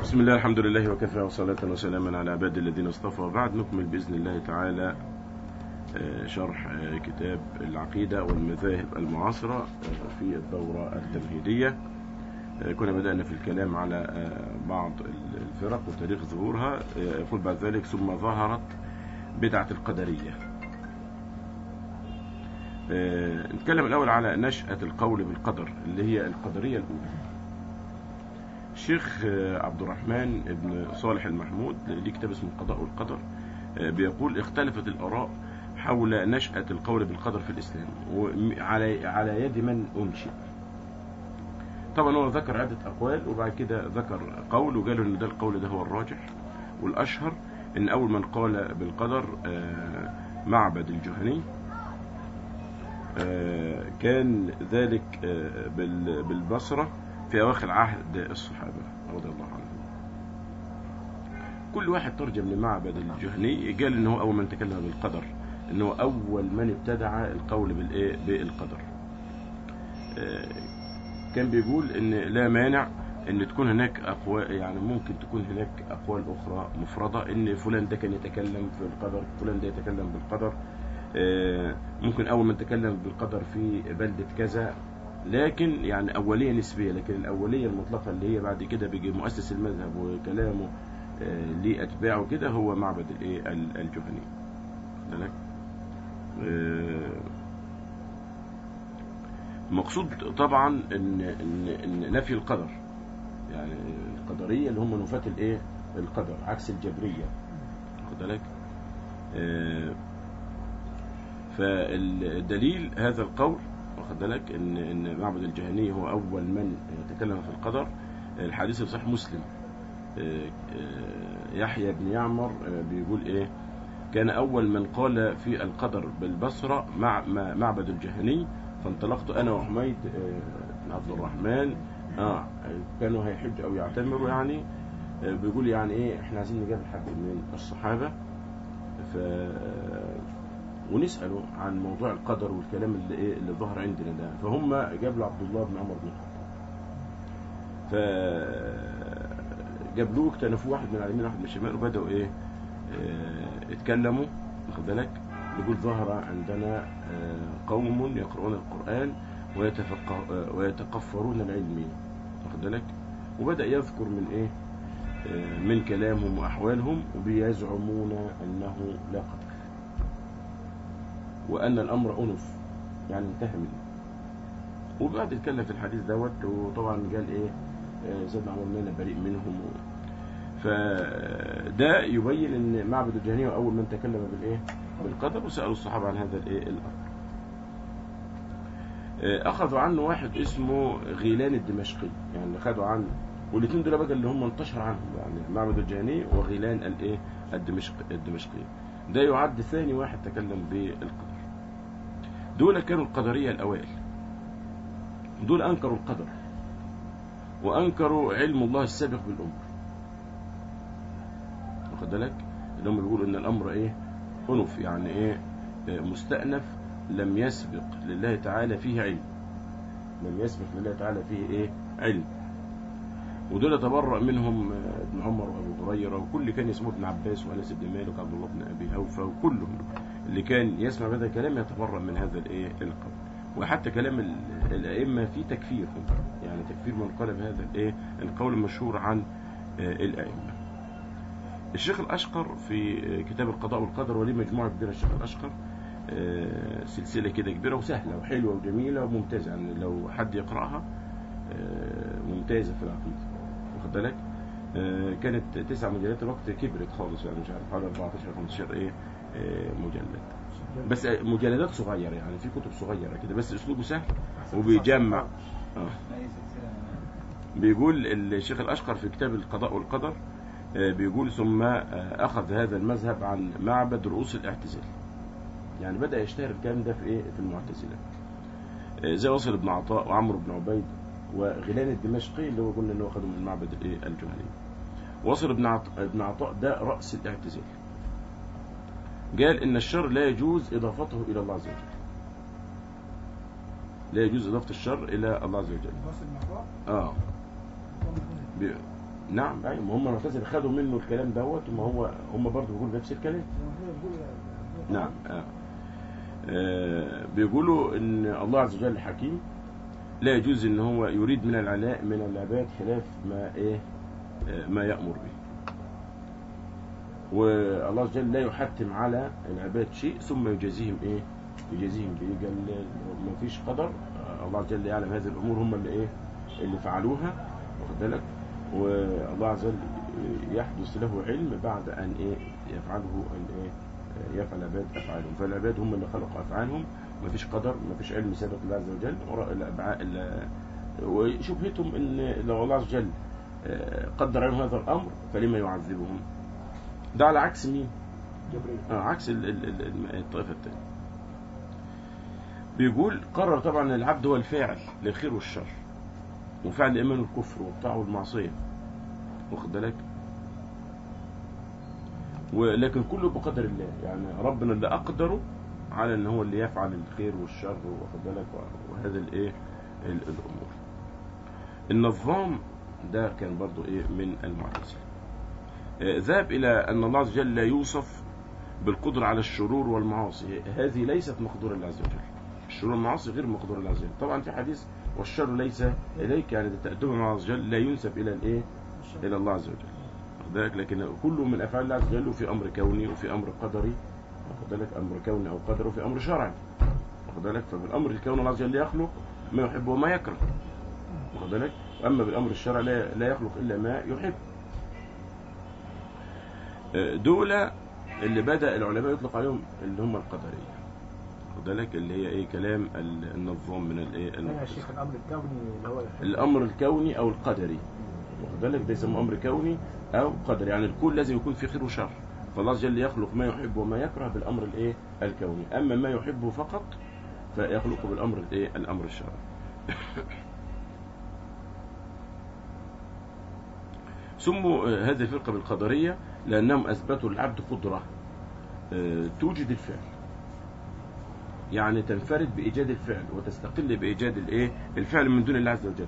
بسم الله الحمد لله وكفى وصلاة وسلاما على عباد الذين اصطفى بعد نكمل بإذن الله تعالى آه، شرح آه، كتاب العقيدة والمذاهب المعاصرة آه، في الدورة التمهيدية آه، كنا بدأنا في الكلام على آه، بعض الفرق وتاريخ ظهورها آه، يقول بعد ذلك ثم ظهرت بدعة القدرية آه، نتكلم الأول على نشأة القول بالقدر اللي هي القدرية الأولى الشيخ آه، عبد الرحمن بن صالح المحمود ليه كتاب اسمه القضاء والقدر آه، بيقول اختلفت الآراء حول نشأة القول بالقدر في الإسلام وعلى على يد من أنشئ طبعا هو ذكر عدة أقوال وبعد كده ذكر قول وقالوا إن ده القول ده هو الراجح والأشهر إن أول من قال بالقدر آه، معبد الجهني آه، كان ذلك آه، بال- بالبصرة في أواخر عهد الصحابة رضي الله عنهم كل واحد ترجم لمعبد الجهني قال إنه أول من تكلم بالقدر إنه أول من ابتدع القول بالإيه بالقدر آه، كان بيقول إن لا مانع إن تكون هناك أقوال يعني ممكن تكون هناك أقوال أخرى مفردة إن فلان ده كان يتكلم في القدر فلان ده يتكلم بالقدر آه، ممكن أول من تكلم بالقدر في بلدة كذا لكن يعني أولية نسبية لكن الأولية المطلقة اللي هي بعد كده بيجي مؤسس المذهب وكلامه آه، ليه أتباعه كده هو معبد الإيه ال- الجهني واخد بالك؟ آه، المقصود طبعا إن إن إن نفي القدر يعني القدرية اللي هم نفاة الإيه القدر عكس الجبرية واخد بالك؟ آه، فالدليل هذا القول واخد بالك ان ان معبد الجهني هو اول من تكلم في القدر الحديث في صحيح مسلم آه، آه، يحيى بن يعمر آه، بيقول ايه كان اول من قال في القدر بالبصره مع مع- معبد الجهني فانطلقت انا وحميد آه، بن عبد الرحمن اه كانوا هيحجوا او يعتمروا يعني آه، بيقول يعني ايه احنا عايزين نجيب حد من الصحابه ف ونسأله عن موضوع القدر والكلام اللي ايه اللي ظهر عندنا ده فهم جابوا عبد الله بن عمر بن الخطاب ف جابلوه اكتنفوه واحد من اليمين واحد من الشمال وبدأوا ايه اه اتكلموا واخد بالك يقول ظهر عندنا اه قوم يقرؤون القرآن ويتفقه اه ويتقفرون العلم واخد بالك وبدأ يذكر من ايه اه من كلامهم وأحوالهم وبيزعمون أنه لا قدر وأن الأمر أنف يعني انتهى منه وبعد اتكلم في الحديث دوت وطبعا قال إيه آه، زاد عمر منا بريء منهم و... فده يبين ان معبد الجهنية هو اول من تكلم بالايه بالقدر وسالوا الصحابه عن هذا الايه الامر آه، اخذوا عنه واحد اسمه غيلان الدمشقي يعني خدوا عنه والاثنين دول بقى اللي هم انتشر عنهم يعني معبد الجهني وغيلان الايه الدمشق الدمشقي ده يعد ثاني واحد تكلم بالقدر دول كانوا القدرية الأوائل دول أنكروا القدر وأنكروا علم الله السابق بالأمر واخد بالك اللي هم بيقولوا إن الأمر إيه أنف يعني إيه آه، مستأنف لم يسبق لله تعالى فيه علم لم يسبق لله تعالى فيه إيه علم ودول تبرأ منهم آه، ابن عمر وابو هريره وكل كان يسموه ابن عباس وانس بن مالك وعبد الله بن ابي اوفى وكلهم اللي كان يسمع هذا الكلام يتبرأ من هذا الايه القول وحتى كلام ال- الائمه في تكفيرهم يعني تكفير من قال بهذا الايه القول المشهور عن آه، الائمه الشيخ الاشقر في آه، كتاب القضاء والقدر وليه مجموعه كبيره الشيخ الاشقر آه، سلسله كده كبيره وسهله وحلوه وجميله وممتازه يعني لو حد يقراها آه، ممتازه في العقيده واخد بالك آه، كانت تسع مجلدات الوقت كبرت خالص يعني مش عارف حوالي 14 15 ايه آه، مجلد بس آه، مجلدات صغيره يعني في كتب صغيره كده بس اسلوبه سهل وبيجمع اه بيقول الشيخ الاشقر في كتاب القضاء والقدر آه، بيقول ثم آه، اخذ هذا المذهب عن معبد رؤوس الاعتزال يعني بدا يشتهر الكلام ده في ايه في المعتزله آه، زي وصل بن عطاء وعمرو بن عبيد وغيلان الدمشقي اللي هو قلنا ان هو خده من معبد الايه الجهني وصل ابن عط... ابن عطاء ده راس الاعتزال قال ان الشر لا يجوز اضافته الى الله عز وجل لا يجوز اضافه الشر الى الله عز وجل راس المحراب اه بي... نعم ايوه ما هم المعتزله خدوا منه الكلام دوت وما هو هم برضه بيقولوا نفس الكلام نعم آه. آه بيقولوا ان الله عز وجل حكيم لا يجوز ان هو يريد من العلاء من العباد خلاف ما ايه آه ما يأمر به والله عز وجل لا يحتم على العباد شيء ثم يجازيهم ايه يجازيهم به قال ما فيش قدر آه الله عز وجل يعلم هذه الامور هم اللي ايه اللي فعلوها واخد بالك والله عز وجل يحدث له علم بعد ان ايه يفعله الايه يفعل العباد افعالهم فالعباد هم اللي خلقوا افعالهم ما فيش قدر ما فيش علم سابق لله عز وجل وراء الابعاء وشبهتهم ان لو الله عز وجل قدر عليهم هذا الامر فلما يعذبهم ده على عكس مين جبريل آه عكس ال- ال- ال- الطائفه الثانيه بيقول قرر طبعا العبد هو الفاعل للخير والشر وفعل الايمان والكفر والطاعه والمعصيه واخد بالك ولكن كله بقدر الله يعني ربنا اللي اقدره على ان هو اللي يفعل الخير والشر واخد بالك وهذا الايه ال- الامور النظام ده كان برضو ايه من المعتزله آه، ذهب الى ان الله عز وجل لا يوصف بالقدره على الشرور والمعاصي هذه ليست مقدور الله عز وجل الشرور والمعاصي غير مقدور الله عز وجل طبعا في حديث والشر ليس اليك يعني تأدبه مع الله عز وجل لا ينسب الى الايه الى الله عز وجل واخد بالك لكن كله من افعال الله عز وجل وفي امر كوني وفي امر قدري واخد بالك امر كوني او قدري وفي امر شرعي واخد بالك فبالامر الكوني الله عز وجل يخلق ما يحب وما يكره واخد بالك واما بالامر الشرعي لا, لا يخلق الا ما يحب آه، دول اللي بدا العلماء يطلق عليهم اللي هم القدريه واخد بالك اللي هي ايه كلام ال- النظام من الايه هنا يا شيخ الامر الكوني اللي هو الامر الكوني او القدري واخد بالك ده يسموه امر كوني او قدري يعني الكون لازم يكون فيه خير وشر فالله عز وجل يخلق ما يحب وما يكره بالامر الايه الكوني اما ما يحبه فقط فيخلقه بالامر الايه الامر الشرعي سموا آه، هذه الفرقه بالقدريه لانهم اثبتوا للعبد قدره آه، توجد الفعل يعني تنفرد بايجاد الفعل وتستقل بايجاد الايه الفعل من دون الله عز وجل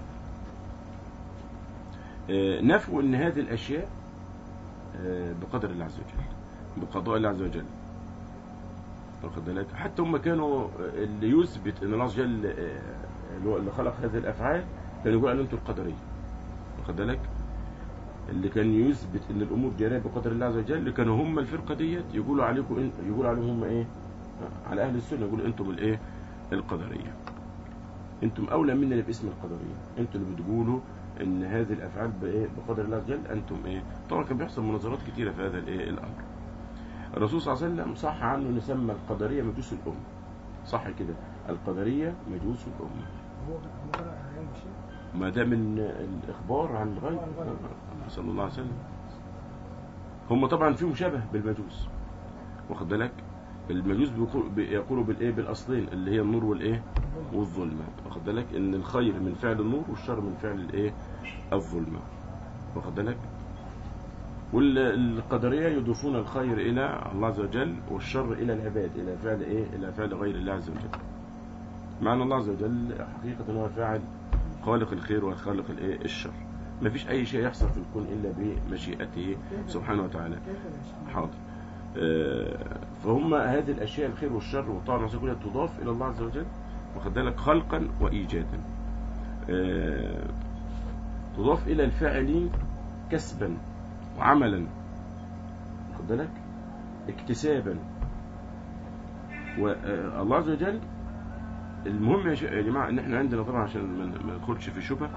آه، نفوا ان هذه الاشياء آه، بقدر الله عز وجل بقضاء الله عز وجل واخد بالك حتى هم كانوا آه، اللي يثبت ان الله عز وجل آه، اللي هو اللي خلق هذه الافعال كان يقول ان انتم القدريه واخد بالك اللي كان يثبت ان الامور جاريه بقدر الله عز وجل كانوا هم الفرقه ديت يقولوا عليكم إن- يقولوا عليهم هم ايه على اهل السنه يقولوا انتم الايه القدريه انتم اولى مننا باسم القدريه انتم اللي بتقولوا ان هذه الافعال بايه بقدر الله عز وجل انتم ايه طبعا كان بيحصل مناظرات كتيره في هذا الايه الامر الرسول صلى الله عليه وسلم صح عنه ان سمى القدريه مجوس الامه صح كده القدريه مجوس الامه هو هو قرأ عليه شيء ما ده من الاخبار عن الغيب صلى الله عليه وسلم هم طبعا فيهم شبه بالمجوس واخد بالك المجوس بيقول- بيقولوا بالايه بالاصلين اللي هي النور والايه والظلمه واخد بالك ان الخير من فعل النور والشر من فعل الايه الظلمه واخد بالك والقدريه يضيفون الخير الى الله عز وجل والشر الى العباد الى فعل ايه الى فعل غير الله عز وجل مع ان الله عز وجل حقيقه هو فاعل خالق الخير وخالق الايه الشر ما فيش اي شيء يحصل في الكون الا بمشيئته سبحانه وتعالى كيف يا شيخ؟ حاضر آه، فهم هذه الاشياء الخير والشر والطاعه والمعصيه كلها تضاف الى الله عز وجل واخد بالك خلقا وايجادا آه، تضاف الى الفاعلين كسبا وعملا واخد بالك اكتسابا والله عز وجل المهم يا ش- يا جماعه ان احنا عندنا طبعا عشان ما ما ندخلش في شبهه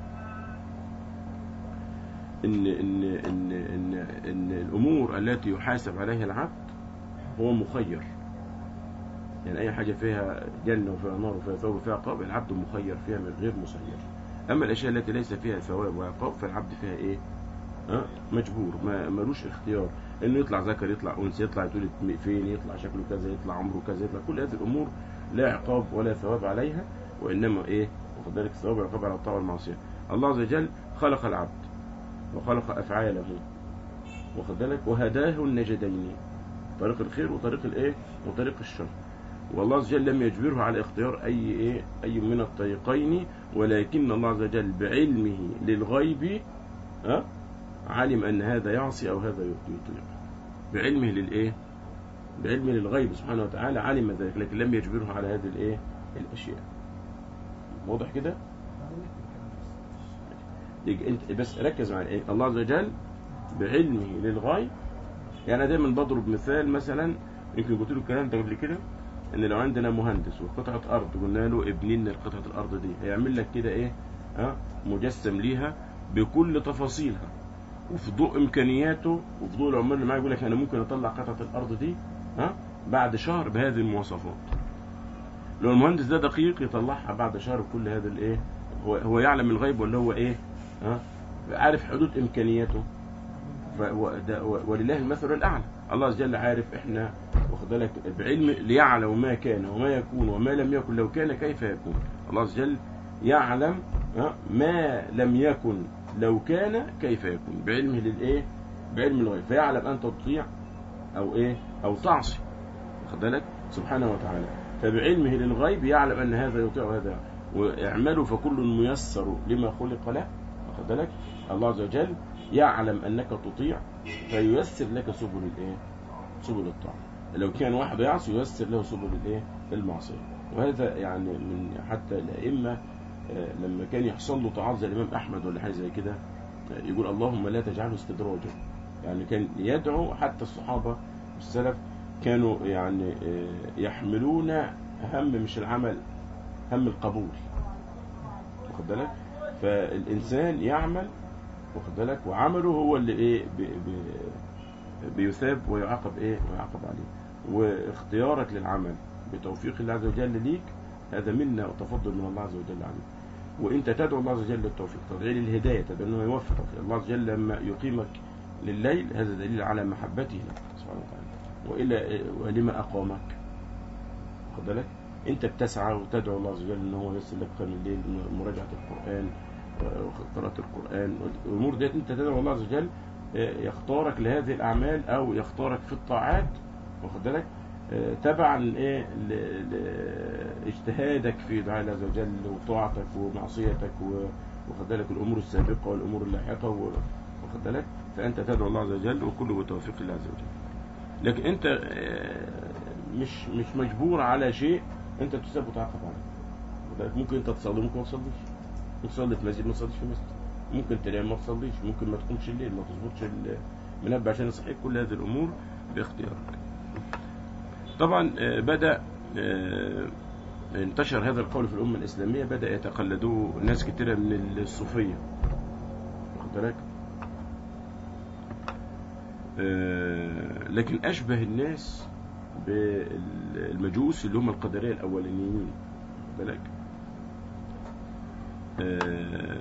ان ان ان ان ان الامور التي يحاسب عليها العبد هو مخير يعني اي حاجه فيها جنه وفيها نار وفيها ثواب وفيها عقاب العبد مخير فيها من غير مسير اما الاشياء التي ليس فيها ثواب وعقاب فالعبد فيها ايه ها مجبور ما ملوش اختيار انه يطلع ذكر يطلع انثى يطلع يتولد فين يطلع شكله كذا يطلع عمره كذا يطلع كل هذه الامور لا عقاب ولا ثواب عليها وانما ايه واخد بالك ثواب وعقاب على الطاعه والمعصيه الله عز وجل خلق العبد وخلق افعاله واخد بالك وهداه النجدين طريق الخير وطريق الايه وطريق الشر والله عز وجل لم يجبره على اختيار اي ايه اي من الطريقين ولكن الله عز وجل بعلمه للغيب ها علم ان هذا يعصي او هذا يطيع بعلمه للايه بعلمه للغيب سبحانه وتعالى علم ذلك لكن لم يجبره على هذه الايه الاشياء واضح كده يجي انت بس ركز معايا ايه الله عز وجل بعلمه للغاية يعني انا دايما بضرب مثال مثلا يمكن قلت له الكلام ده قبل كده ان لو عندنا مهندس وقطعه ارض قلنا له ابني لنا قطعه الارض دي هيعمل لك كده ايه ها مجسم ليها بكل تفاصيلها وفي ضوء امكانياته وفي ضوء العمال اللي معاه يقول لك انا ممكن اطلع قطعه الارض دي ها بعد شهر بهذه المواصفات لو المهندس ده دقيق يطلعها بعد شهر بكل هذا الايه هو هو يعلم الغيب ولا هو ايه ها عارف حدود امكانياته ف- و- ده- و- ولله المثل الاعلى الله عز وجل عارف احنا واخد بالك بعلم ليعلم ما كان وما يكون وما لم يكن لو كان كيف يكون الله عز وجل يعلم ها، ما لم يكن لو كان كيف يكون بعلمه للايه بعلم الغيب فيعلم انت تطيع او ايه او تعصي واخد بالك سبحانه وتعالى فبعلمه للغيب يعلم ان هذا يطيع وهذا يعصي. واعملوا فكل ميسر لما خلق له واخد بالك الله عز وجل يعلم انك تطيع فييسر لك سبل الايه سبل الطاعه لو كان واحد يعصي ييسر له سبل الايه المعصيه وهذا يعني من حتى الائمه آه، لما كان يحصل له طاعات زي الامام احمد ولا حاجه زي كده آه، يقول اللهم لا تجعله استدراجا يعني كان يدعو حتى الصحابه والسلف كانوا يعني آه، يحملون هم مش العمل هم القبول واخد بالك فالانسان يعمل واخد بالك وعمله هو اللي ايه بي بي بيثاب ويعاقب ايه ويعاقب عليه واختيارك للعمل بتوفيق الله عز وجل ليك هذا منا وتفضل من الله عز وجل عليك وانت تدعو الله عز وجل للتوفيق تدعي للهدايه تدعو انه يوفقك الله عز وجل لما يقيمك لليل هذا دليل على محبته لك سبحانه وتعالى والا ولما اقامك واخد بالك انت بتسعى وتدعو الله عز وجل ان هو ييسر لك قيام الليل مراجعه القران وقراءه القران والامور ديت انت تدعو الله عز وجل يختارك لهذه الاعمال او يختارك في الطاعات واخد بالك آه، تبعا ايه ل- لاجتهادك في دعاء الله عز وجل وطاعتك ومعصيتك و- واخد بالك الامور السابقه والامور اللاحقه و- واخد بالك فانت تدعو الله عز وجل وكله بتوفيق الله عز وجل لكن انت آه، مش مش مجبور على شيء انت تساب وتعاقب عليه واخد بالك؟ ممكن انت تصلي ممكن ما تصليش ممكن تصلي في مسجد ما تصليش في مسجد ممكن تنام ما تصليش ممكن ما تقومش الليل ما تظبطش المنبه عشان يصحيك كل هذه الامور باختيارك طبعا آه، بدأ آه، انتشر هذا القول في الأمة الإسلامية بدأ يتقلدوه ناس كتيرة من الصوفية واخد بالك آه، لكن أشبه الناس بالمجوس اللي هم القدرية الأولانيين واخد بالك آه،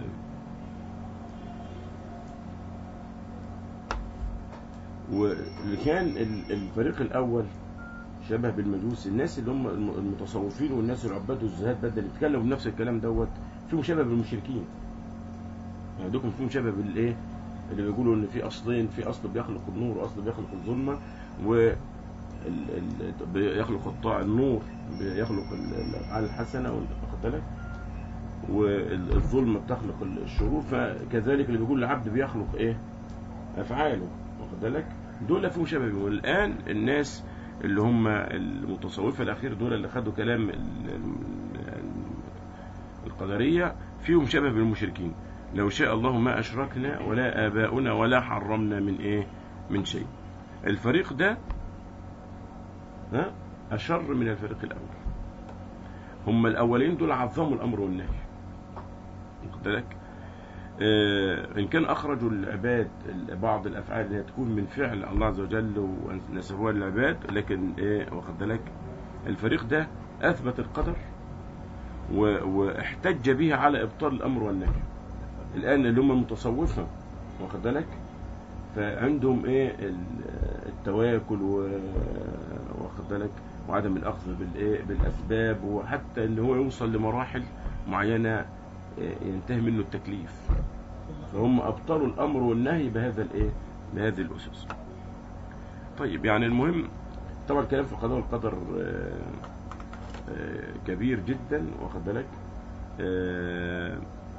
واللي كان ال- الفريق الأول شبه بالمجوس الناس اللي هم الم- المتصوفين والناس العباد والزهاد بدل يتكلموا بنفس الكلام دوت فيهم شبه بالمشركين يعني دوكم فيهم شبه بالايه اللي بيقولوا ان في اصلين في اصل بيخلق النور واصل بيخلق الظلمه و ال- ال- بيخلق الطاعة النور بيخلق ال- الافعال الحسنه واخد بالك والظلمه بتخلق الشرور فكذلك اللي بيقول العبد بيخلق ايه افعاله واخد بالك دول فيهم شبه بيهم. والان الناس اللي هم المتصوفة الأخير دول اللي خدوا كلام ال- ال- القدرية فيهم شبه بالمشركين لو شاء الله ما أشركنا ولا آباؤنا ولا حرمنا من إيه من شيء الفريق ده ها أشر من الفريق الأول هم الأولين دول عظموا الأمر والنهي واخد بالك آه، إن كان أخرجوا العباد بعض الأفعال اللي تكون من فعل الله عز وجل ونسبوها للعباد لكن إيه واخد بالك الفريق ده أثبت القدر و- واحتج به على إبطال الأمر والنهي الآن اللي هم المتصوفة واخد بالك فعندهم إيه ال- التواكل و- واخد بالك وعدم الأخذ بالإيه بالأسباب وحتى إن هو يوصل لمراحل معينة إيه، ينتهي منه التكليف فهم أبطلوا الأمر والنهي بهذا الإيه بهذه الأسس طيب يعني المهم طبعا الكلام في القضاء والقدر آه، آه، كبير جدا واخد بالك آه،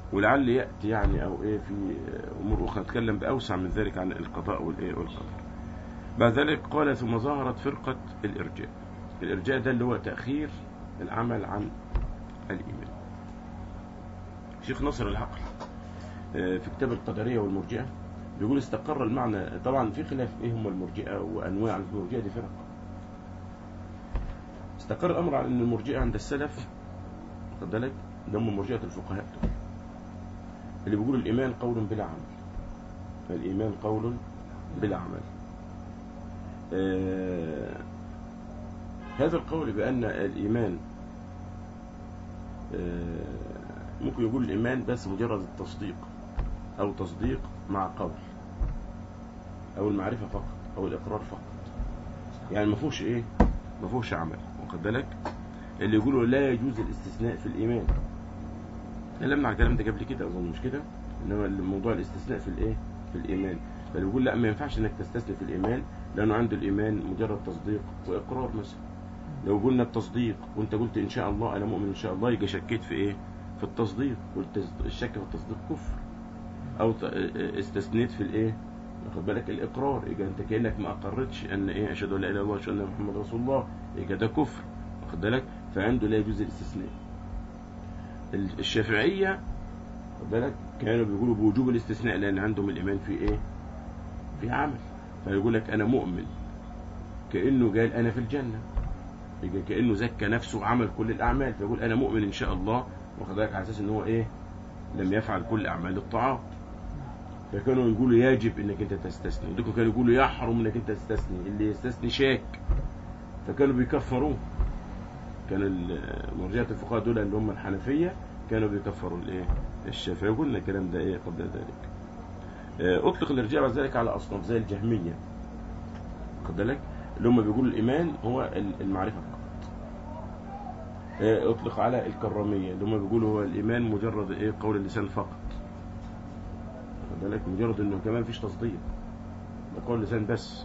ولعل ياتي يعني او ايه في امور اخرى نتكلم باوسع من ذلك عن القضاء والايه والقدر بعد ذلك قال ثم ظهرت فرقه الارجاء الارجاء ده اللي هو تاخير العمل عن الايمان شيخ نصر العقل آه، في كتاب القدريه والمرجئه بيقول استقر المعنى طبعا في خلاف ايه هم المرجئه وانواع المرجئه دي فرق استقر الامر على ان المرجئه عند السلف خد بالك ده هم مرجئه الفقهاء دول اللي بيقولوا الايمان قول بلا عمل الايمان قول بلا عمل آه هذا القول بان الايمان آه ممكن يقول الايمان بس مجرد التصديق او تصديق مع قول او المعرفه فقط او الاقرار فقط يعني ما فيهوش ايه ما فيهوش عمل واخد بالك اللي يقولوا لا يجوز الاستثناء في الايمان تكلمنا على الكلام ده قبل كده اظن مش كده انما موضوع الاستثناء في الايه في الايمان فاللي بيقول لا ما ينفعش انك تستثني في الايمان لانه عنده الايمان مجرد تصديق واقرار مثلا لو قلنا التصديق وانت قلت ان شاء الله انا مؤمن ان شاء الله يبقى شكيت في ايه في التصديق قلت الشك في التصديق كفر او ت- استثنيت في الايه واخد بالك الاقرار يبقى انت كانك ما اقرتش ان ايه اشهد ان لا اله الا الله واشهد ان محمد رسول الله يبقى ده كفر واخد بالك فعنده لا يجوز الاستثناء ال- الشافعيه واخد بالك كانوا بيقولوا بوجوب الاستثناء لان عندهم الايمان في ايه في عمل فيقول لك انا مؤمن كانه قال انا في الجنه يبقى كانه زكى نفسه وعمل كل الاعمال فيقول انا مؤمن ان شاء الله واخد بالك على اساس ان هو ايه لم يفعل كل اعمال الطاعات فكانوا يقولوا يجب انك انت تستثني ودول كانوا يقولوا يحرم انك انت تستثني اللي يستثني شاك فكانوا بيكفروه كان ال- مرجئة الفقهاء دول اللي هم الحنفية كانوا بيكفروا الايه الشافعي وقلنا الكلام ده ايه قبل ذلك آه، اطلق الارجاء بعد ذلك على اصناف زي الجهمية خد بالك اللي هم بيقولوا الايمان هو ال- المعرفة فقط آه، اطلق على الكرامية اللي هم بيقولوا هو الايمان مجرد ايه قول اللسان فقط خد بالك مجرد انه كمان مفيش تصديق ده قول لسان بس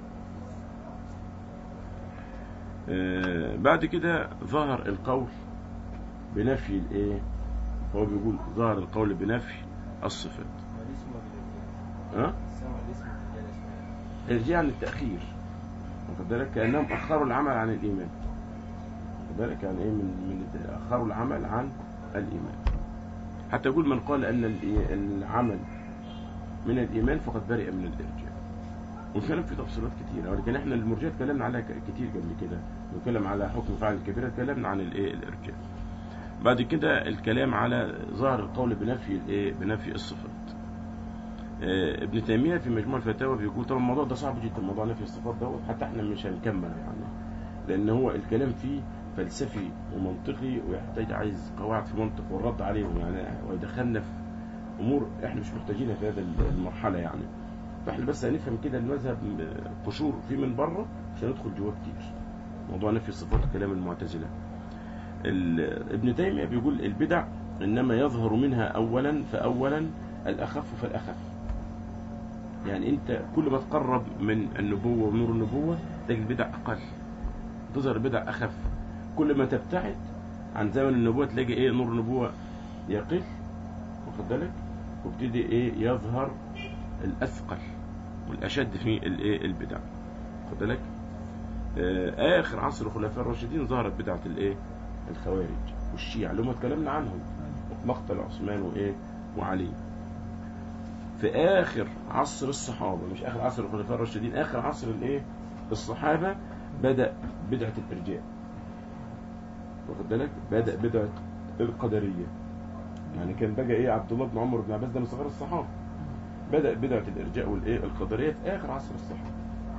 آه، بعد كده ظهر القول بنفي الايه هو بيقول ظهر القول بنفي الصفات ها الارجاء عن التاخير واخد بالك كانهم اخروا العمل عن الايمان واخد بالك يعني ايه من من الت- اخروا العمل عن الايمان حتى يقول من قال ان الإي- العمل من الايمان فقد برئ من الارجاء والكلام فيه تفصيلات كتيرة ولكن احنا المرجئه اتكلمنا عليها ك- كتير قبل كده نتكلم على حكم فاعل الكبيرة اتكلمنا عن الايه الارجاء بعد كده الكلام على ظاهر القول بنفي الايه بنفي الصفات آه، ابن تيمية في مجموع الفتاوى بيقول طبعا الموضوع ده صعب جدا موضوع نفي الصفات دوت حتى احنا مش هنكمل يعني لان هو الكلام فيه فلسفي ومنطقي ويحتاج عايز قواعد في منطق والرد عليهم يعني ويدخلنا في امور احنا مش محتاجينها في هذه المرحله يعني فاحنا بس هنفهم كده المذهب قشور فيه من بره مش هندخل جواه كتير موضوع نفي الصفات كلام المعتزله ال- ابن تيميه بيقول البدع انما يظهر منها اولا فاولا الاخف فالاخف يعني انت كل ما تقرب من النبوه ونور النبوه تجد البدع اقل تظهر البدع اخف كل ما تبتعد عن زمن النبوه تلاقي ايه نور النبوه يقل واخد بالك وابتدي ايه يظهر الاثقل والاشد في الايه البدع واخد بالك آه، اخر عصر الخلفاء الراشدين ظهرت بدعه الايه الخوارج والشيعة اللي هم اتكلمنا عنهم مقتل عثمان وايه وعلي في اخر عصر الصحابه مش اخر عصر الخلفاء الراشدين اخر عصر الايه الصحابه بدا بدعه الارجاء واخد بالك بدا بدعه القدريه يعني كان بقى ايه عبد الله بن عمر بن عباس ده من صغار الصحابه بدا بدعه الارجاء والايه القدريه في اخر عصر الصحابه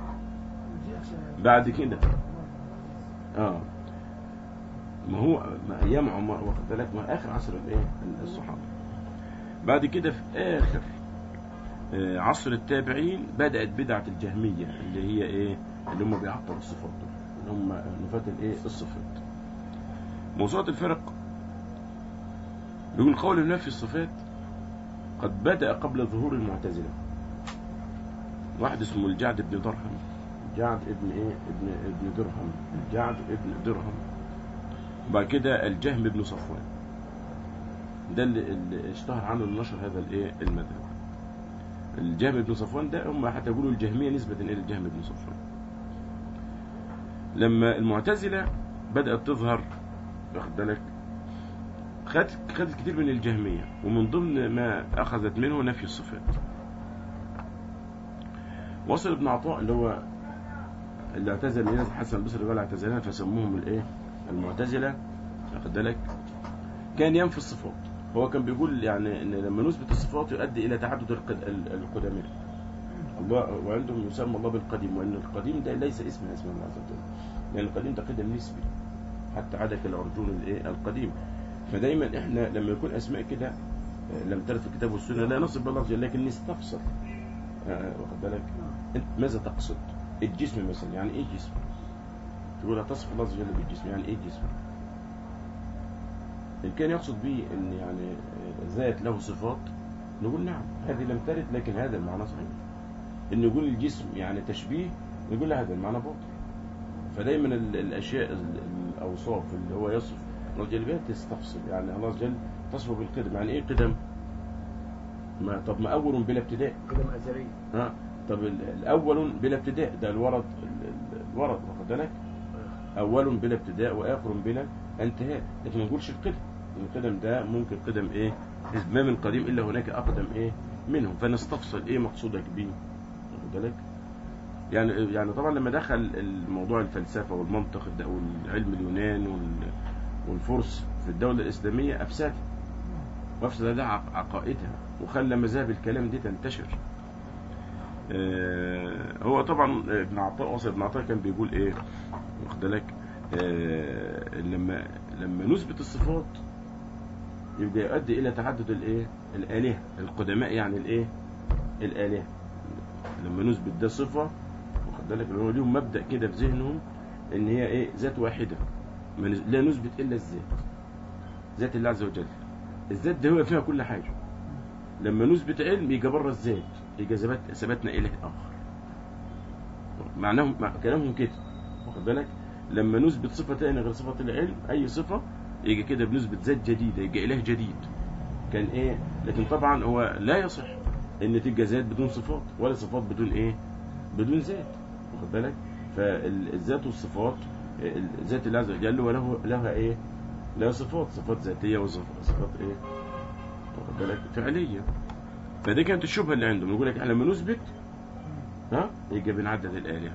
بعد كده اه ما هو ما ايام عمر واخد بالك ما اخر عصر الايه الصحابه بعد كده في اخر آه، عصر التابعين بدات بدعه الجهميه اللي هي ايه اللي هم بيعطلوا الصفات دول اللي هم نفاة الايه الصفات موسوعه الفرق بيقول قول نفي الصفات قد بدا قبل ظهور المعتزله واحد اسمه الجعد بن درهم الجعد ابن ايه ابن ابن درهم الجعد ابن درهم وبعد كده الجهم بن صفوان ده اللي, اللي اشتهر عنه النشر هذا الايه المذهب الجهم بن صفوان ده هم حتى يقولوا الجهمية نسبة إلى الجهم بن صفوان لما المعتزلة بدأت تظهر واخد بالك خدت خدت كتير من الجهمية ومن ضمن ما أخذت منه نفي الصفات وصل ابن عطاء اللي هو اللي اعتزل من الناس حسن البصري قال اعتزلنا فسموهم الايه المعتزلة واخد بالك كان ينفي الصفات هو كان بيقول يعني ان لما نثبت الصفات يؤدي الى تعدد القد- ال- القدماء الله وعندهم يسمى الله بالقديم وان القديم ده ليس اسم من اسماء الله عز وجل لان القديم ده قدم نسبي حتى عدك الارجون الايه القديم فدايما احنا لما يكون اسماء كده آه، لم ترد في الكتاب والسنه لا نصب بالله عز وجل لكن نستفسر آه، واخد بالك انت ماذا تقصد الجسم مثلا يعني ايه جسم تقول هتصف الله عز وجل بالجسم يعني ايه جسم إن كان يقصد به أن يعني ذات له صفات نقول نعم هذه لم ترد لكن هذا المعنى صحيح إن يقول الجسم يعني تشبيه نقول لا هذا المعنى باطل فدايما ال- الأشياء ال- الأوصاف اللي هو يصف الله جل بها تستفصل يعني الله عز وجل تصفه بالقدم يعني إيه قدم؟ ما طب ما أول بلا ابتداء قدم أزلية ها طب ال- الأول بلا ابتداء ده الورد ال- ال- الورد واخد بالك أول بلا ابتداء وآخر بلا انتهاء لكن ما نقولش القدم القدم ده ممكن قدم إيه ما من قديم إلا هناك أقدم إيه منهم فنستفصل إيه مقصودك بيه واخد بالك يعني يعني طبعا لما دخل الموضوع الفلسفة والمنطق الد- والعلم اليونان وال- والفرس في الدولة الإسلامية أفسدها وأفسد لها عق- عقائدها وخلى مذاهب الكلام دي تنتشر آه، هو طبعا ابن عطاء وصل ابن عطاء كان بيقول ايه واخد بالك آه، لما لما نثبت الصفات يبقى يؤدي الى تعدد الايه الالهه القدماء يعني الايه الالهه لما نثبت ده صفه واخد بالك اللي هو ليهم مبدا كده في ذهنهم ان هي ايه ذات واحده ما نز- لا نثبت الا الذات ذات الله عز وجل الذات ده هو فيها كل حاجه لما نثبت علم يجي بره الذات يجي ثبت- ثبتنا اله اخر معناهم مع كلامهم كده واخد بالك لما نثبت صفه تانية غير صفه العلم اي صفه يجي كده بنثبت ذات جديده يجي اله جديد كان ايه لكن طبعا هو لا يصح ان تبقى ذات بدون صفات ولا صفات بدون ايه بدون ذات واخد بالك فالذات والصفات ذات الله عز وجل وله لها ايه لها صفات صفات ذاتيه وصفات ايه واخد بالك فعليه فدي كانت الشبهه اللي عندهم يقول لك احنا لما نثبت ها يبقى بنعدد الالهه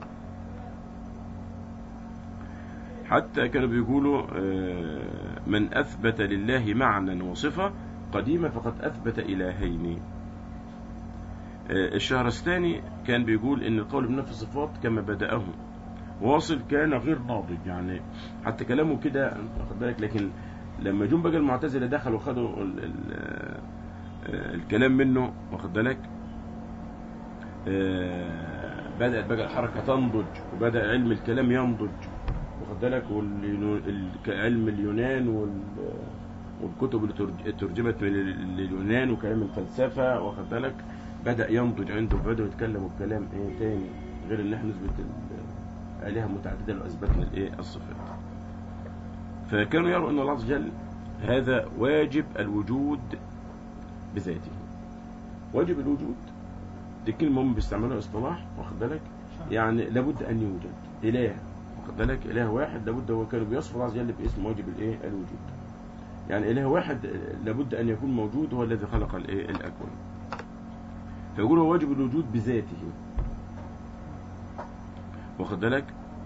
حتى كانوا بيقولوا آه، من اثبت لله معنى وصفه قديمه فقد اثبت الهين آه، الشهرستاني كان بيقول ان القول بنفي الصفات كما بدأه واصل كان غير ناضج يعني حتى كلامه كده واخد بالك لكن لما جم بقى المعتزله دخلوا وخدوا ال ال آه، الكلام منه واخد بالك آه، بدأت بقى الحركة تنضج وبدأ علم الكلام ينضج واخد بالك وعلم اليونان وال- والكتب اللي ترج- ترجمت من ال- اليونان وكلام الفلسفة واخد بالك بدأ ينضج عنده بدأوا يتكلموا بكلام ايه تاني غير ان احنا نثبت ال- آلهة متعددة لو أثبتنا الايه الصفات فكانوا يروا ان الله عز وجل هذا واجب الوجود بذاته واجب الوجود دي كلمة هم بيستعملوها اصطلاح واخد بالك يعني لابد أن يوجد إله واخد بالك إله واحد لابد هو كانوا بيصفوا الله عز وجل باسم واجب الإيه الوجود يعني إله واحد لابد أن يكون موجود هو الذي خلق الإيه الأكوان فيقول هو واجب الوجود بذاته واخد بالك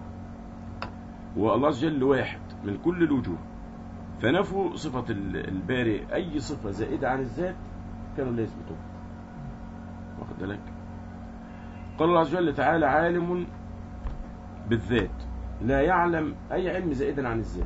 والله عز وجل واحد من كل الوجوه فنفوا صفة ال- الباري أي صفة زائدة عن الذات كانوا لا يثبتوها واخد بالك قال الله عز وجل تعالى عالم بالذات لا يعلم أي علم زائدا عن الذات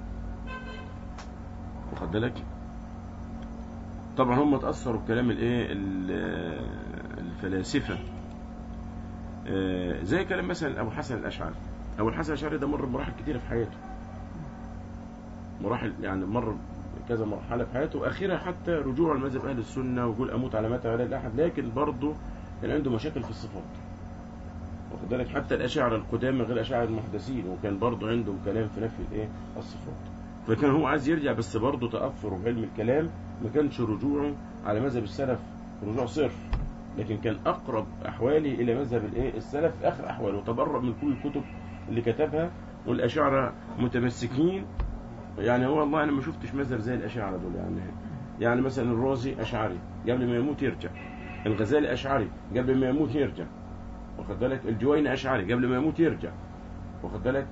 واخد بالك طبعا هم تأثروا بكلام الايه ال- الفلاسفة آه، زي كلام مثلا أبو حسن الأشعري أبو الحسن الأشعري ده مر بمراحل كتيرة في حياته مراحل يعني مر كذا مرحلة في حياته وآخرها حتى رجوع المذهب أهل السنة ويقول أموت على متى ولا الأحد لكن برضه كان عنده مشاكل في الصفات واخد بالك حتى الأشاعرة القدامى غير الأشاعرة المحدثين وكان برضه عندهم كلام في نفي الإيه الصفات فكان هو عايز يرجع بس برضه تأثره بعلم الكلام ما كانش رجوعه على مذهب السلف رجوع صرف لكن كان أقرب أحواله إلى مذهب الإيه السلف في آخر أحواله وتبرأ من كل الكتب اللي كتبها والأشاعرة متمسكين يعني هو والله أنا ما شفتش مذهب زي الأشاعرة دول يعني يعني مثلا الرازي أشعري قبل ما يموت يرجع الغزالي أشعري قبل ما يموت يرجع واخد بالك الجويني أشعري قبل ما يموت يرجع واخد بالك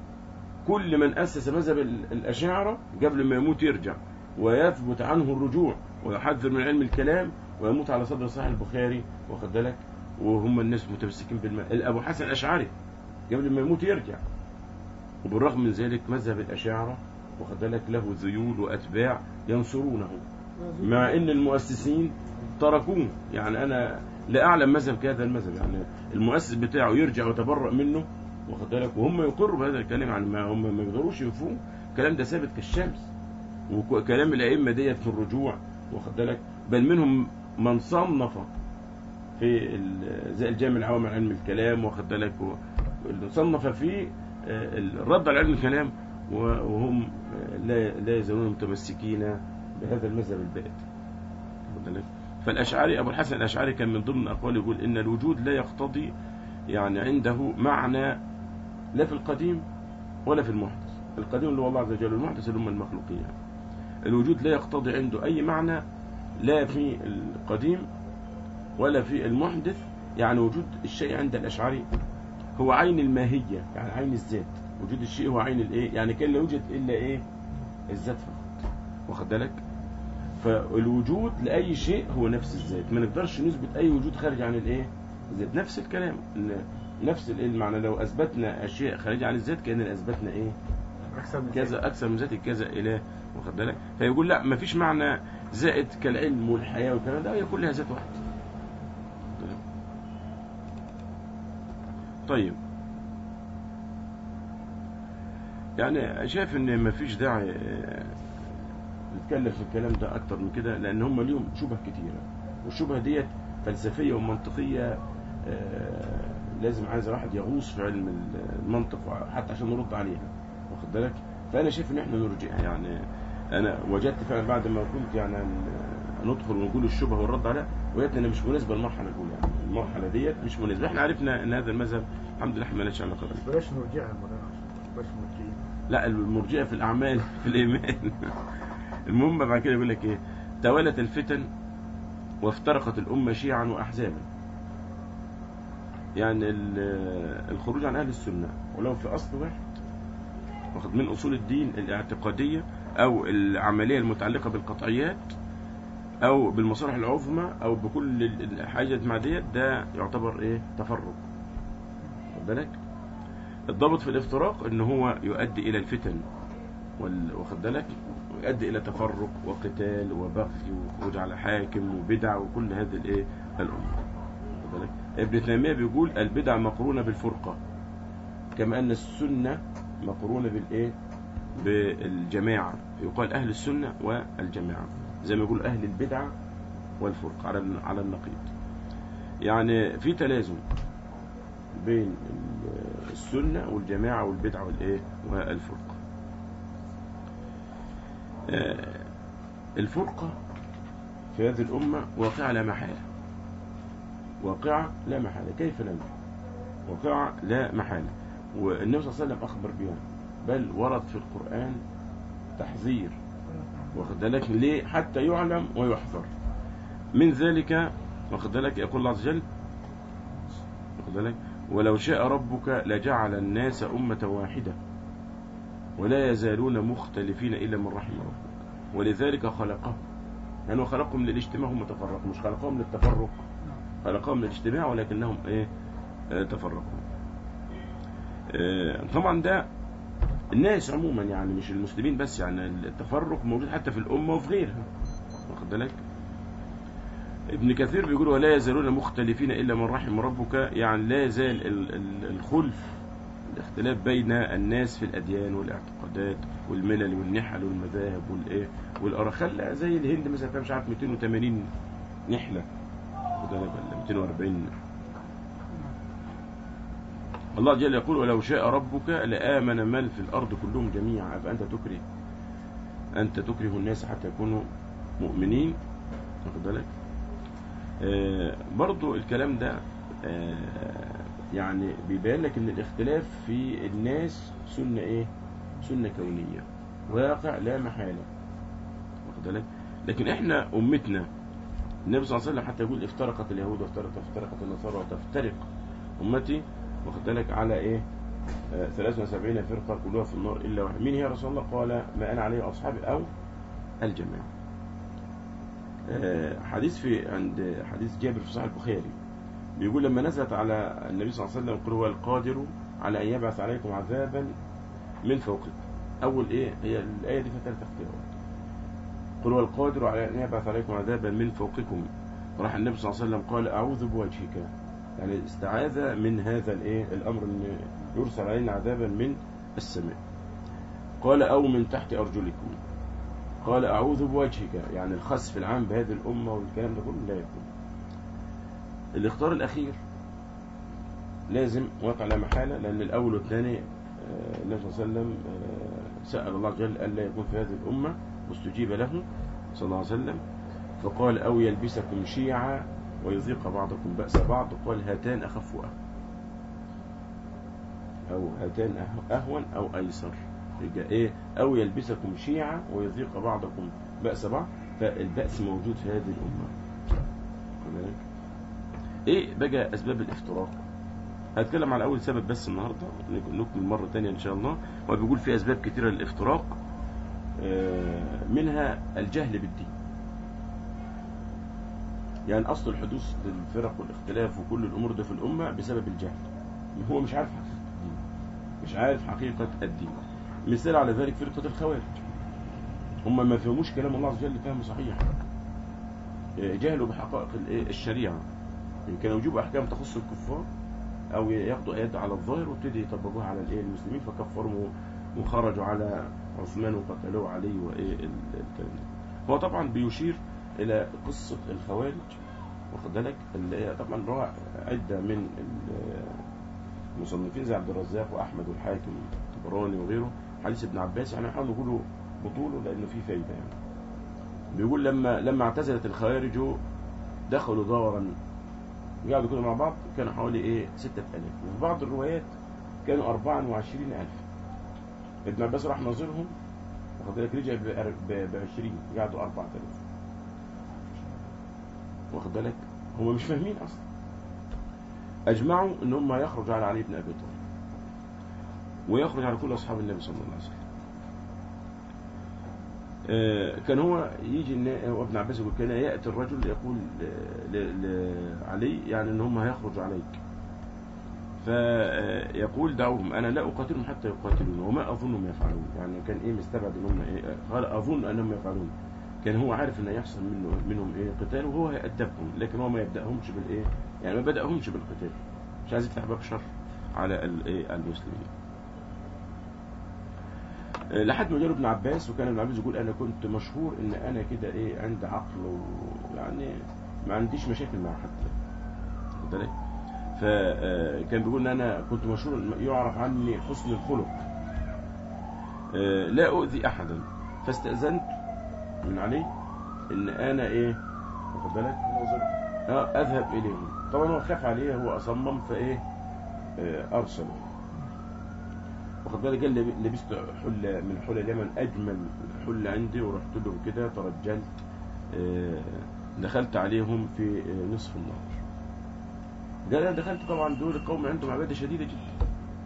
كل من أسس مذهب ال- الأشاعرة قبل ما يموت يرجع ويثبت عنه الرجوع ويحذر من علم الكلام ويموت على صدر صحيح البخاري واخد بالك وهم الناس متمسكين بالماء أبو حسن الأشعري قبل ما يموت يرجع وبالرغم من ذلك مذهب الأشاعرة واخد بالك له ذيول وأتباع ينصرونه مع ان المؤسسين تركوه يعني انا لا اعلم مذهب كهذا المذهب يعني المؤسس بتاعه يرجع ويتبرأ منه واخد بالك وهم يقروا بهذا الكلام يعني ما هم ما يقدروش ينفوه الكلام ده ثابت كالشمس وكلام الائمه ديت في الرجوع واخد بالك بل منهم من صنف في ال- زي الجامع العوام عن علم الكلام واخد بالك و- صنف فيه آه، الرد على علم الكلام و- وهم آه، لا لا يزالون متمسكين بهذا المذهب البائد واخد بالك؟ فالأشعري أبو الحسن الأشعري كان من ضمن أقواله يقول إن الوجود لا يقتضي يعني عنده معنى لا في القديم ولا في المحدث القديم اللي هو الله عز وجل والمحدث اللي هم المخلوقين يعني. الوجود لا يقتضي عنده أي معنى لا في القديم ولا في المحدث يعني وجود الشيء عند الأشعري هو عين الماهية يعني عين الذات وجود الشيء هو عين الايه يعني كان لا يوجد إلا إيه الذات فقط واخد بالك فالوجود لأي شيء هو نفس الذات ما نقدرش نثبت أي وجود خارج عن الإيه الذات نفس الكلام إن نفس الإيه المعنى لو أثبتنا أشياء خارجة عن الذات كأننا أثبتنا إيه أكثر من كذا أكثر من ذات كذا إله واخد بالك فيقول لا ما فيش معنى زائد كالعلم والحياة والكلام ده هي كلها ذات واحدة واخد بالك؟ طيب يعني شايف ان ما فيش داعي آه، نتكلم في الكلام ده اكتر من كده لان هم ليهم شبه كتيره والشبهه ديت فلسفيه ومنطقيه آه، لازم عايز واحد يغوص في علم المنطق حتى عشان نرد عليها واخد بالك فانا شايف ان احنا نرجعها يعني انا وجدت فعلا بعد ما كنت يعني ن- ندخل ونقول الشبهه والرد عليها وجدت انها مش مناسبه للمرحله الاولى يعني المرحله ديت مش مناسبه احنا عرفنا ان هذا المذهب الحمد لله احنا مالناش علاقه بيه بلاش نرجعها المرة بلاش مرجعين لا المرجئه في الاعمال في الايمان المهم بعد كده يقول لك ايه توالت الفتن وافترقت الامه شيعا واحزابا يعني ال- الخروج عن اهل السنه ولو في اصل واحد واخد من اصول الدين الاعتقاديه او العمليه المتعلقه بالقطعيات او بالمصالح العظمى او بكل ال- الحاجه مع ديت ده يعتبر ايه تفرق واخد بالك الضابط في الافتراق ان هو يؤدي الى الفتن وال- واخد بالك ويؤدي الى تفرق وقتال وبغي وخروج على حاكم وبدع وكل هذه الايه الامور واخد بالك ابن تيميه بيقول البدع مقرونه بالفرقه كما ان السنه مقرونه بالايه بالجماعه يقال اهل السنه والجماعه زي ما يقول اهل البدع والفرقه على على النقيض يعني في تلازم بين ال- السنة والجماعة والبدعة والإيه والفرقة آه، الفرقة في هذه الأمة واقعة لا محالة واقعة لا محالة كيف لا محالة واقعة لا محالة والنبي صلى الله عليه وسلم أخبر بها بل ورد في القرآن تحذير واخد بالك ليه حتى يعلم ويحذر من ذلك واخد بالك يقول الله عز وجل واخد بالك ولو شاء ربك لجعل الناس أمة واحدة ولا يزالون مختلفين إلا من رحم ربك ولذلك خلقهم يعني هو خلقهم للاجتماع هم تفرقوا مش خلقهم للتفرق خلقهم للاجتماع ولكنهم ايه آه، تفرقوا آه، طبعا ده الناس عموما يعني مش المسلمين بس يعني التفرق موجود حتى في الأمة وفي غيرها واخد بالك ابن كثير بيقول ولا يزالون مختلفين إلا من رحم ربك يعني لا يزال ال- ال- الخلف الاختلاف بين الناس في الأديان والاعتقادات والملل والنحل والمذاهب والإيه والأرخلة زي الهند مثلا فيها مش عارف 280 نحلة وده ولا 240 الله جل يقول ولو شاء ربك لآمن من في الأرض كلهم جميعا أفأنت تكره أنت تكره الناس حتى يكونوا مؤمنين واخد بالك آه، برضو الكلام ده آه، يعني بيبين لك ان الاختلاف في الناس سنة ايه سنة كونية واقع لا محالة واخد بالك لكن احنا امتنا النبي صلى الله عليه وسلم حتى يقول افترقت اليهود وافترقت افترقت النصارى وتفترق امتي واخد بالك على ايه آه، 73 فرقة كلها في النار الا واحد مين هي يا رسول الله قال ما انا عليه اصحابي او الجماعة آه، حديث في عند حديث جابر في صحيح البخاري بيقول لما نزلت على النبي صلى الله عليه وسلم قل هو القادر على أن يبعث عليكم عذابا من فوقكم أول إيه هي الآية دي فيها ثلاث اختيارات قل هو القادر على أن يبعث عليكم عذابا من فوقكم راح النبي صلى الله عليه وسلم قال أعوذ بوجهك يعني استعاذ من هذا الإيه الأمر أن يرسل علينا عذابا من السماء قال أو من تحت أرجلكم قال أعوذ بوجهك يعني الخسف العام بهذه الأمة والكلام ده كله لا يكون الاختيار الأخير لازم واقع لا محالة لأن الأول والثاني آه، النبي صلى الله عليه وسلم آه، سأل الله جل ألا يكون في هذه الأمة واستجيب له صلى الله عليه وسلم فقال أو يلبسكم شيعا ويذيق بعضكم بأس بعض قال هاتان أخف وأهون أو هاتان أه- أهون أو أيسر يبقى إيه أو يلبسكم شيعا ويذيق بعضكم بأس بعض فالبأس موجود في هذه الأمة خد بالك؟ إيه بقى أسباب الافتراق هتكلم على أول سبب بس النهاردة نكمل مرة تانية إن شاء الله هو بيقول في أسباب كتيرة للافتراق آه، منها الجهل بالدين يعني أصل الحدوث للفرق والاختلاف وكل الأمور ده في الأمة بسبب الجهل هو مش عارف حقيقة الدين مش عارف حقيقة الدين مثال على ذلك فرقة الخوارج هم ما فهموش كلام الله عز وجل فهم صحيح آه، جهلوا بحقائق الإيه؟ الشريعة إن كانوا يجيبوا أحكام تخص الكفار أو ياخدوا آيات على الظاهر وابتدي يطبقوها على الإيه المسلمين فكفروا وخرجوا على عثمان وقتلوه علي وإيه ال- الكلام ده هو طبعا بيشير إلى قصة الخوارج واخد بالك اللي هي طبعا روى عدة من ال- المصنفين زي عبد الرزاق وأحمد والحاكم والطبراني وغيره حديث ابن عباس يعني نحاول نقوله بطوله لأنه فيه فايدة يعني بيقول لما لما اعتزلت الخوارج دخلوا دارا قعدوا كده مع بعض كانوا حوالي ايه ستة ألاف وفي بعض الروايات كانوا أربعا وعشرين ألف ابن عباس راح ناظرهم واخد بالك رجع ب 20 قعدوا 4000 واخد بالك هم مش فاهمين اصلا اجمعوا ان هم يخرجوا على علي بن ابي طالب ويخرج على كل اصحاب النبي صلى الله عليه وسلم آه، كان هو يجي النا- وابن عباس يقول كان ياتي الرجل يقول ل- ل- لعلي يعني ان هم هيخرجوا عليك فيقول دعوهم انا لا اقاتلهم حتى يقاتلون وما اظنهم يفعلون يعني كان ايه مستبعد ان هم ايه قال اظن انهم يفعلون كان هو عارف ان يحصل منه منهم ايه قتال وهو هيأدبهم لكن هو ما يبداهمش بالايه يعني ما بداهمش بالقتال مش عايز يفتح باب شر على الايه المسلمين آه، لحد ما جاله ابن عباس وكان ابن عباس يقول انا كنت مشهور ان انا كده ايه عندي عقل ويعني ما عنديش مشاكل مع حد واخد بالك فكان بيقول ان انا كنت مشهور إن يعرف عني حسن الخلق آه، لا اؤذي احدا فاستاذنت من علي ان انا ايه واخد بالك اه اذهب اليهم طبعا هو خاف عليه هو اصمم فايه آه، ارسله واخد بالك قال لي لبست حله من حلى اليمن اجمل حله عندي ورحت لهم كده ترجلت آه، دخلت عليهم في آه، نصف النهار قال انا دخلت طبعا دول القوم عندهم عباده شديده جدا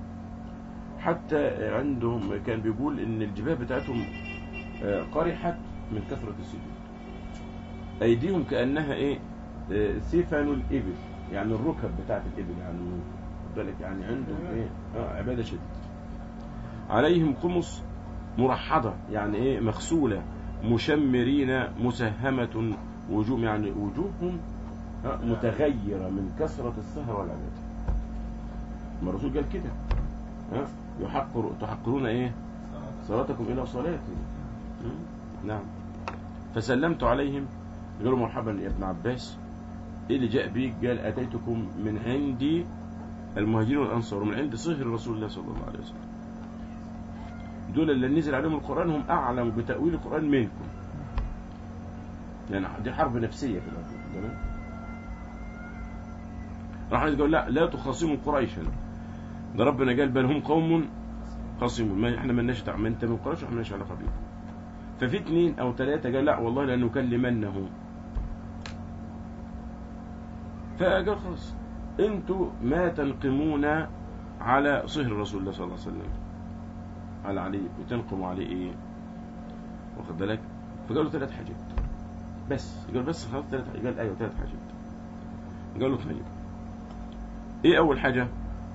حتى عندهم كان بيقول ان الجباه بتاعتهم آه، قرحت من كثره السجود ايديهم كانها ايه آه، سفن الابل يعني الركب بتاعت الابل يعني خد بالك يعني عندهم ايه آه عباده شديده عليهم قمص مرحضه يعني ايه مغسوله مشمرين مسهمه وجوه يعني وجوههم آه، متغيره من كثره السهر والعباده ما الرسول قال كده ها يحقر تحقرون ايه صلاتكم الى صلاتي م? نعم فسلمت عليهم قالوا مرحبا يا ابن عباس ايه اللي جاء بيك قال اتيتكم من عندي المهاجرين والانصار ومن عند صهر رسول الله صلى الله عليه وسلم دول اللي نزل عليهم القرآن هم أعلم بتأويل القرآن منكم يعني دي حرب نفسية في الأرض تمام راح يقول لا لا تخاصموا قريشا ده ربنا قال بل هم قوم خاصمون ما احنا مالناش دعوه ما انت من قريش واحنا مالناش علاقه بيهم ففي اثنين او ثلاثه قال لا والله لنكلمنه فقال خلاص انتوا ما تنقمون على صهر رسول الله صلى الله عليه وسلم على علي بتنقموا عليه ايه واخد بالك فقالوا ثلاث حاجات بس قال بس خلاص ثلاث حاجات قال ايوه ثلاث حاجات قالوا طيب ايه اول حاجه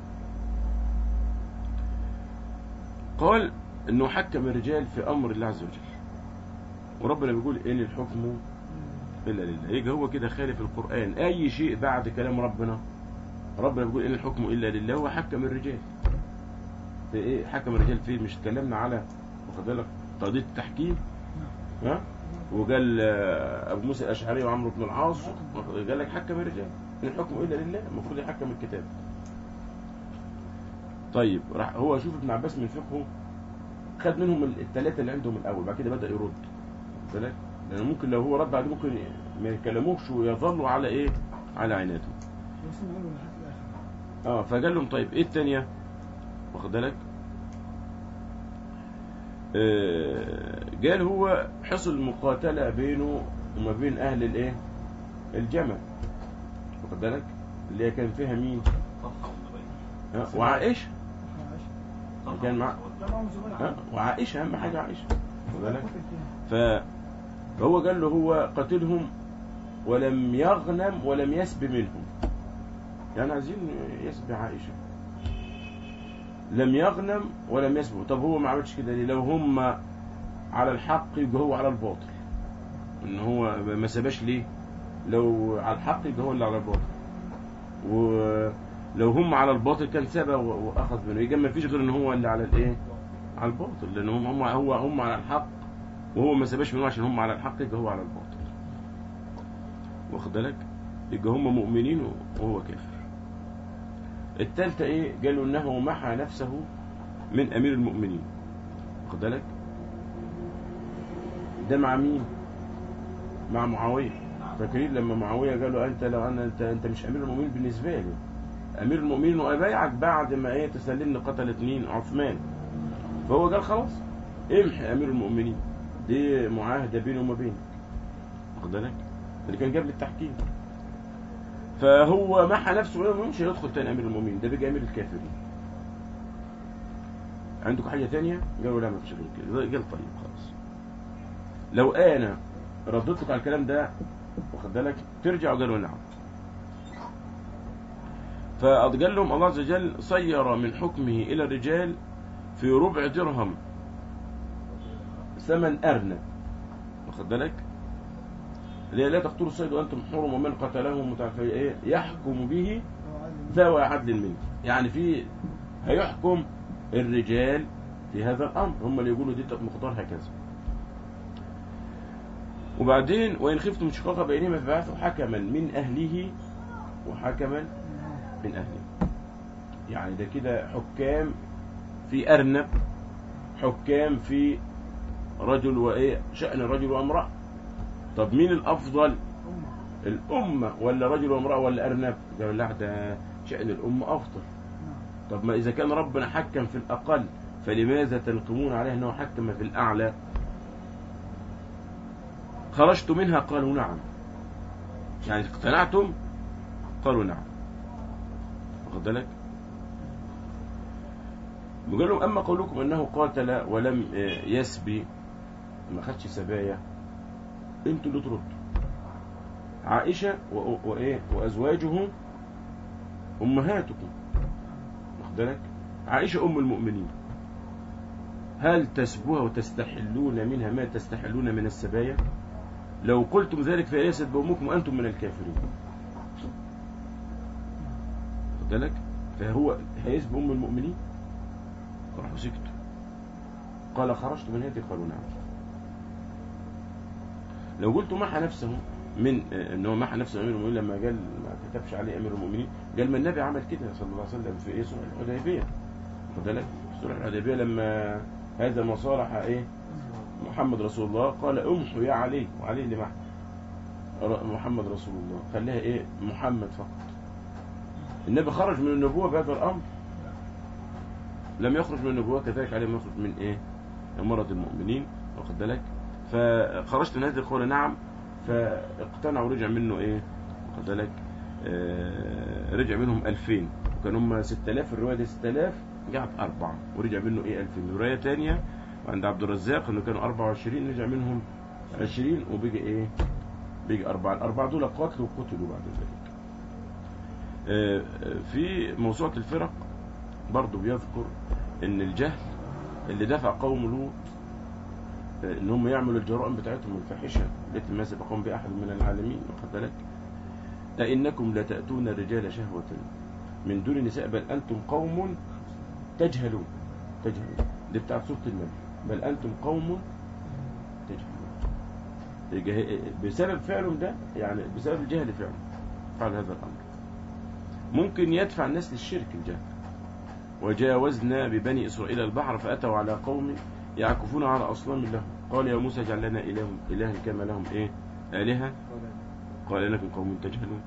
قال انه حكم الرجال في امر الله عز وجل وربنا بيقول ان الحكم الا لله يجي هو كده خالف القران اي شيء بعد كلام ربنا ربنا بيقول ان الحكم الا لله هو حكم الرجال في ايه حكم الرجال فيه مش اتكلمنا على واخد بالك قضيه التحكيم ها وقال آه، ابو موسى الاشعري وعمرو بن العاص قال لك حكم الرجال ان الحكم الا لله المفروض يحكم الكتاب طيب راح هو شوف ابن عباس من فقهه خد منهم الثلاثه اللي عندهم الاول بعد كده بدا يرد واخد بالك لان ممكن لو هو رد بعد ممكن ما يكلموش ويظلوا على ايه على عنادهم بس نقول لحد الاخر اه فقال لهم طيب ايه الثانيه واخد بالك آه قال هو حصل مقاتله بينه وما بين اهل الايه الجمل واخد بالك اللي هي كان فيها مين آه وعائشه كان مع لا ما هو زمان آه وعائشه اهم حاجه عائشه واخد بالك قتل فيها. ف فهو قال له هو قتلهم ولم يغنم ولم يسب منهم يعني عايزين يسبي عائشة لم يغنم ولم يسبوا طب هو ما عملش كده ليه لو هم على الحق يبقى هو على الباطل ان هو ما سباش ليه لو على الحق يبقى هو اللي على الباطل ولو هم على الباطل كان سبى و- واخذ منه يبقى ما فيش غير ان هو اللي على الايه على الباطل لان هم هم هو هم على الحق وهو ما سباش منه عشان هم على الحق يبقى هو على الباطل واخد بالك يبقى هم مؤمنين وهو كافر التالتة ايه قالوا انه محى نفسه من امير المؤمنين واخد بالك ده مع مين مع معاوية فاكرين لما معاوية قالوا انت لو انا انت انت مش امير المؤمنين بالنسبة لي امير المؤمنين وابايعك بعد ما ايه تسلمني قتل اتنين عثمان فهو قال خلاص امحي امير المؤمنين دي معاهدة بيني وما بينك واخد بالك اللي كان جاب لي التحكيم فهو محى نفسه ولا مش هيدخل تاني امير المؤمنين ده بقى امير الكافرين عندكم حاجه تانية قالوا لا ما فيش غير كده قال طيب خلاص لو انا رديت لك على الكلام ده واخد بالك ترجعوا قالوا نعم فقال لهم الله عز وجل صير من حكمه الى الرجال في ربع درهم ثمن ارنب واخد بالك اللي هي لا تقتلوا الصيد وانتم حرم ومن قتله متعفي ايه يحكم به هو عادي. ذوى عدل منه يعني في هيحكم الرجال في هذا الامر هم اللي يقولوا دي مقدار هكذا وبعدين وان خفتم شقاق بينهما فبعثوا حكما من اهله وحكما من اهله يعني ده كده حكام في ارنب حكام في رجل وايه شأن رجل وامرأة طب مين الافضل أمة. الأمة ولا رجل وامرأة ولا أرنب قالوا لا ده شأن الأمة أفضل نعم. طب ما إذا كان ربنا حكم في الأقل فلماذا تنقمون عليه أنه حكم في الأعلى خرجت منها قالوا نعم يعني اقتنعتم قالوا نعم واخد بالك بيقول لهم أما قولكم أنه قاتل ولم آه، يسبي ما خدش سبايا انتوا اللي تردوا عائشة و- وإيه وأزواجه أمهاتكم واخد بالك عائشة أم المؤمنين هل تسبوها وتستحلون منها ما تستحلون من السبايا لو قلتم ذلك فليست بأمكم وأنتم من الكافرين واخد بالك فهو هيسبي أم المؤمنين راحوا سكتوا قال خرجت من هذه قالوا نعم لو قلت محى نفسه من آه، ان هو محى نفسه امير المؤمنين لما قال ما كتبش عليه امير المؤمنين قال ما النبي عمل كده صلى الله عليه وسلم في ايه صلح الحديبيه خد بالك في صلح الحديبيه لما هذا ما صالح ايه محمد رسول الله قال امحو يا علي وعلي اللي معه ر- محمد رسول الله خليها ايه محمد فقط النبي خرج من النبوة بهذا الامر لم يخرج من النبوة كذلك عليه ما يخرج من ايه مرض المؤمنين واخد بالك فخرجت من هذه القولة نعم فاقتنع ورجع منه ايه واخد بالك آه رجع منهم 2000 وكان هم 6000 الرواية دي 6000 قعد أربعة ورجع منه ايه 2000 رواية تانية عند عبد الرزاق انه كانوا 24 رجع منهم 20 وبقي ايه بقي أربعة الأربعة دول قاتلوا وقتلوا بعد ذلك آه، آه، في موسوعة الفرق برضو بيذكر ان الجهل اللي دفع قوم لوط آه، ان هم يعملوا الجرائم بتاعتهم الفاحشة التي ما سبقهم بأحد من العالمين واخد بالك أئنكم لتأتون الرجال شهوة من دون النساء بل أنتم قوم تجهلون تجهلون دي بتاعت سورة النمل بل أنتم قوم تجهلون الجه- بسبب فعلهم ده يعني بسبب الجهل فعلهم فعل هذا الأمر ممكن يدفع الناس للشرك الجهل وجاوزنا ببني إسرائيل البحر فأتوا على قوم يعكفون على أصنام لهم قال يا موسى اجعل لنا إله إلها كما لهم إيه آلهة قال إنكم قوم تجهلون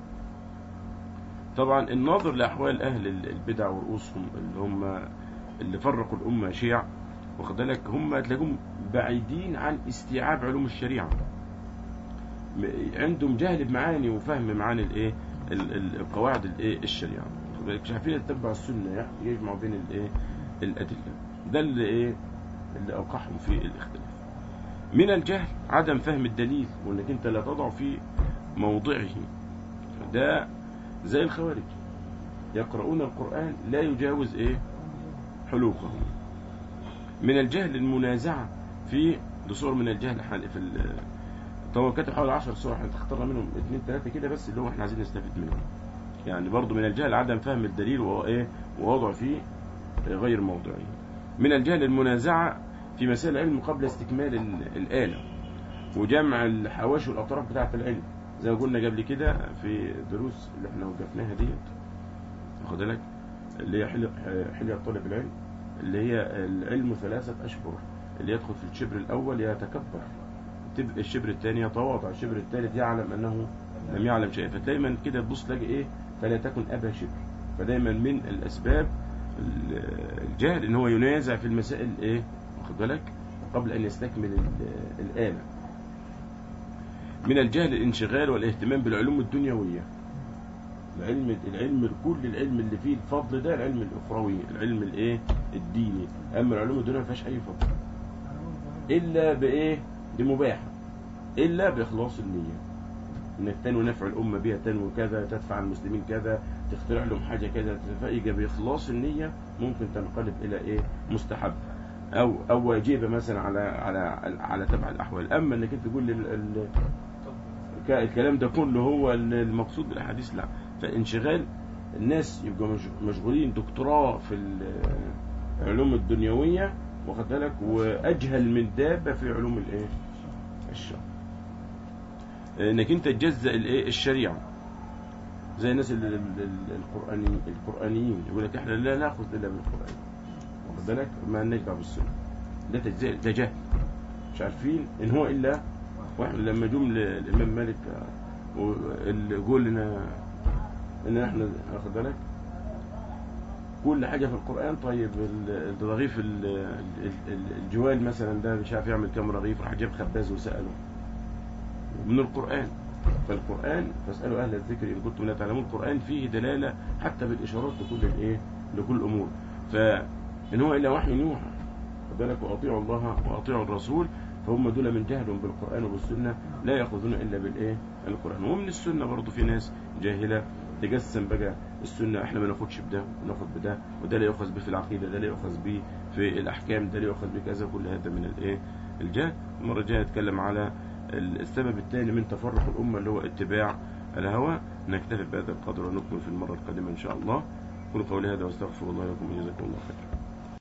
طبعا الناظر لأحوال أهل البدع ورؤوسهم اللي هم اللي فرقوا الأمة شيع واخد بالك هم تلاقيهم بعيدين عن استيعاب علوم الشريعة م- عندهم جهل بمعاني وفهم معاني الايه ال- ال- القواعد الايه الشريعة واخد بالك؟ مش عارفين يتبعوا السنة يح- يجمعوا بين الايه الأدلة ده اللي ايه اللي أوقعهم في الاختلاف من الجهل عدم فهم الدليل وانك انت لا تضع في موضعه ده زي الخوارج يقرؤون القرآن لا يجاوز ايه حلوقهم من الجهل المنازعة في دصور من الجهل حال- في ال- طبعا كاتب حوالي 10 صور احنا اخترنا منهم اثنين ثلاثة كده بس اللي هو احنا عايزين نستفيد منهم يعني برضو من الجهل عدم فهم الدليل وهو ايه ووضع فيه غير موضعه من الجهل المنازعة في مسائل العلم قبل استكمال ال- الآلة وجمع الحواشي والأطراف بتاعة العلم زي ما قلنا قبل كده في دروس اللي احنا وقفناها ديت واخد بالك اللي هي حل- حلية طالب العلم اللي هي العلم ثلاثة أشهر اللي يدخل في الشبر الأول يتكبر تبقى الشبر الثاني يتواضع الشبر الثالث يعلم أنه لم يعلم شيئا فتلاقي كده تبص تلاقي إيه فلا تكن أبا شبر فدايما من الأسباب ال- الجهل إن هو ينازع في المسائل إيه واخد بالك قبل أن يستكمل ال- الآلة من الجهل الانشغال والاهتمام بالعلوم الدنيوية العلم العلم كل العلم اللي فيه الفضل ده العلم الاخروي العلم الايه الديني اما العلوم الدنيا ما فيهاش اي فضل الا بايه بمباحه الا باخلاص النيه انك تنوي نفع الامه بها تنوي كذا تدفع المسلمين كذا تخترع لهم حاجه كذا فيجي باخلاص النيه ممكن تنقلب الى ايه مستحب او او واجبه مثلا على على على تبع الاحوال اما انك انت تقول ال- ال- ك- الكلام ده كله هو المقصود بالاحاديث لا فانشغال الناس يبقوا مش- مشغولين دكتوراه في العلوم الدنيويه واخد بالك واجهل من دابه في علوم الايه الشرع انك انت تجزأ الايه الشريعه زي الناس ال- ال- ال- القراني القرانيين يقول لك احنا لا ناخذ الا بالقران واخد بالك ما لناش دعوه بالسنه ده تجزئه ده جهل مش عارفين ان هو الا واحد لما جم للامام مالك آه، واللي يقول لنا ان احنا واخد بالك كل حاجه في القران طيب ال- الرغيف ال- ال- ال- الجوال مثلا ده مش عارف يعمل كام رغيف راح جاب خباز وساله من القران فالقران فاسالوا اهل الذكر ان كنتم لا تعلمون القران فيه دلاله حتى بالاشارات لكل الايه لكل الامور فان هو الا وحي يوحى خد بالك واطيعوا الله واطيعوا الرسول فهم دول من جهلهم بالقران وبالسنه لا ياخذون الا بالايه القران ومن السنه برضه في ناس جاهله تقسم بقى السنه احنا ما ناخدش بده وناخد بده وده لا يؤخذ به في العقيده ده لا يؤخذ به في الاحكام ده لا يؤخذ به كذا كل هذا من الايه الجهل المره الجايه نتكلم على السبب الثاني من تفرق الامه اللي هو اتباع الهوى نكتفي بهذا القدر ونكمل في المره القادمه ان شاء الله قولوا قولي هذا واستغفر الله لكم وجزاكم الله خيرا